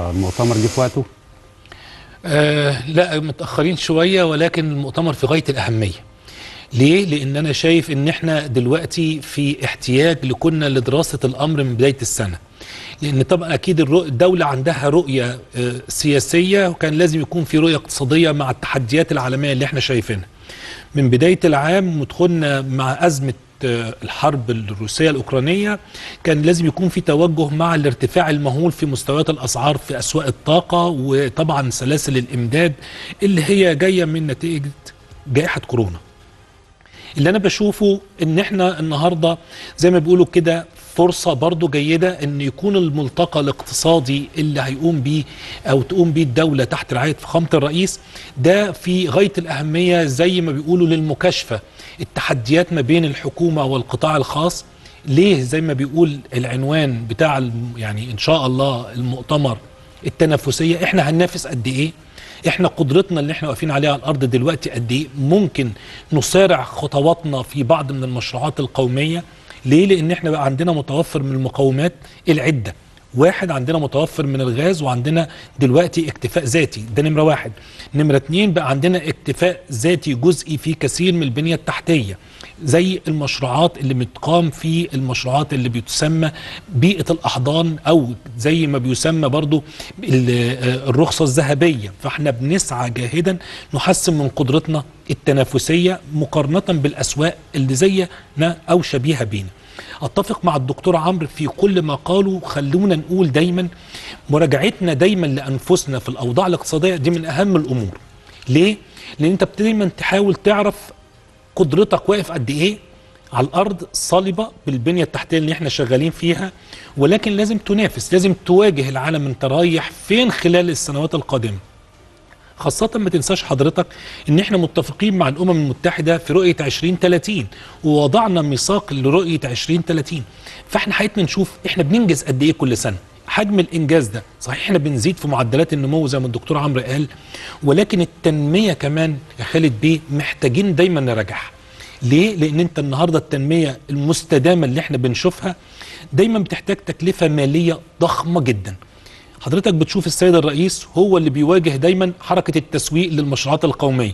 المؤتمر جه في وقته آه لا متأخرين شوية ولكن المؤتمر في غاية الأهمية ليه؟ لأن أنا شايف إن إحنا دلوقتي في احتياج لكنا لدراسة الأمر من بداية السنة لأن طبعا أكيد الرؤ- الدولة عندها رؤية آه، سياسية وكان لازم يكون في رؤية اقتصادية مع التحديات العالمية اللي إحنا شايفينها من بداية العام ودخلنا مع أزمة آه، الحرب الروسية الأوكرانية كان لازم يكون في توجه مع الارتفاع المهول في مستويات الأسعار في أسواق الطاقة وطبعا سلاسل الإمداد اللي هي جاية من نتيجة جائحة كورونا اللي انا بشوفه ان احنا النهارده زي ما بيقولوا كده فرصة برضو جيدة ان يكون الملتقى الاقتصادي اللي هيقوم بيه او تقوم بيه الدولة تحت رعاية فخامة الرئيس ده في غاية الاهمية زي ما بيقولوا للمكاشفة التحديات ما بين الحكومة والقطاع الخاص ليه زي ما بيقول العنوان بتاع الم- يعني ان شاء الله المؤتمر التنافسية احنا هننافس قد ايه احنا قدرتنا اللي احنا واقفين عليها على الارض دلوقتي قد ايه ممكن نسارع خطواتنا في بعض من المشروعات القوميه ليه لان احنا بقى عندنا متوفر من المقومات العده واحد عندنا متوفر من الغاز وعندنا دلوقتي اكتفاء ذاتي ده نمره واحد نمره اتنين بقى عندنا اكتفاء ذاتي جزئي في كثير من البنيه التحتيه زي المشروعات اللي بتقام في المشروعات اللي بتسمى بيئة الأحضان أو زي ما بيسمى برضو ال- آه، الرخصة الذهبية فاحنا بنسعى جاهدا نحسن من قدرتنا التنافسية مقارنة بالأسواق اللي زينا أو شبيهة بينا اتفق مع الدكتور عمرو في كل ما قاله خلونا نقول دايما مراجعتنا دايما لانفسنا في الاوضاع الاقتصاديه دي من اهم الامور ليه لان انت دايما تحاول تعرف قدرتك واقف قد ايه على الارض صلبه بالبنيه التحتيه اللي احنا شغالين فيها ولكن لازم تنافس لازم تواجه العالم انت رايح فين خلال السنوات القادمه خاصة ما تنساش حضرتك ان احنا متفقين مع الامم المتحدة في رؤية 2030 ووضعنا ميثاق لرؤية 2030 فاحنا حياتنا نشوف احنا بننجز قد ايه كل سنة حجم الانجاز ده صحيح احنا بنزيد في معدلات النمو زي ما الدكتور عمرو قال ولكن التنمية كمان يا خالد بيه محتاجين دايما نراجعها ليه؟ لان انت النهارده التنمية المستدامة اللي احنا بنشوفها دايما بتحتاج تكلفة مالية ضخمة جدا حضرتك بتشوف السيد الرئيس هو اللي بيواجه دايما حركة التسويق للمشروعات القومية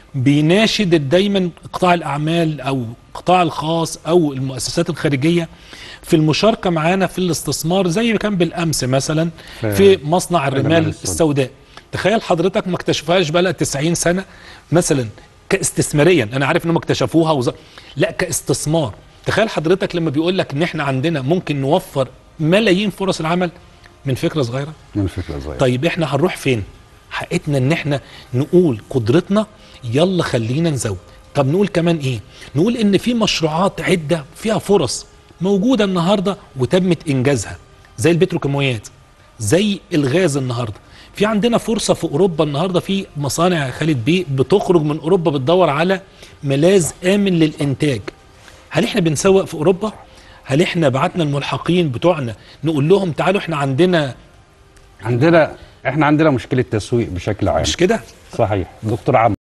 بيناشد دايما قطاع الأعمال أو القطاع الخاص أو المؤسسات الخارجية في المشاركة معانا في الاستثمار زي ما كان بالأمس مثلا في في مصنع الرمال الرمال السوداء. السوداء تخيل حضرتك ما اكتشفوهاش بقى لها 90 سنة مثلا كاستثماريا انا عارف انهم اكتشفوها وز... لا كاستثمار تخيل حضرتك لما بيقول لك ان احنا عندنا ممكن نوفر ملايين فرص العمل من فكرة صغيرة من فكره صغيره طيب احنا هنروح فين حقتنا ان احنا نقول قدرتنا يلا خلينا نزود طب نقول كمان ايه نقول ان في مشروعات عدة فيها فرص موجودة النهاردة وتمت انجازها زي البتروكيماويات زي الغاز النهاردة في عندنا فرصة في اوروبا النهاردة في مصانع يا خالد بيه بتخرج من اوروبا بتدور على ملاذ امن للانتاج هل احنا بنسوق في اوروبا هل احنا بعتنا الملحقين بتوعنا نقول لهم تعالوا احنا عندنا عندنا احنا عندنا مشكله تسويق بشكل عام مش كده صحيح دكتور عمرو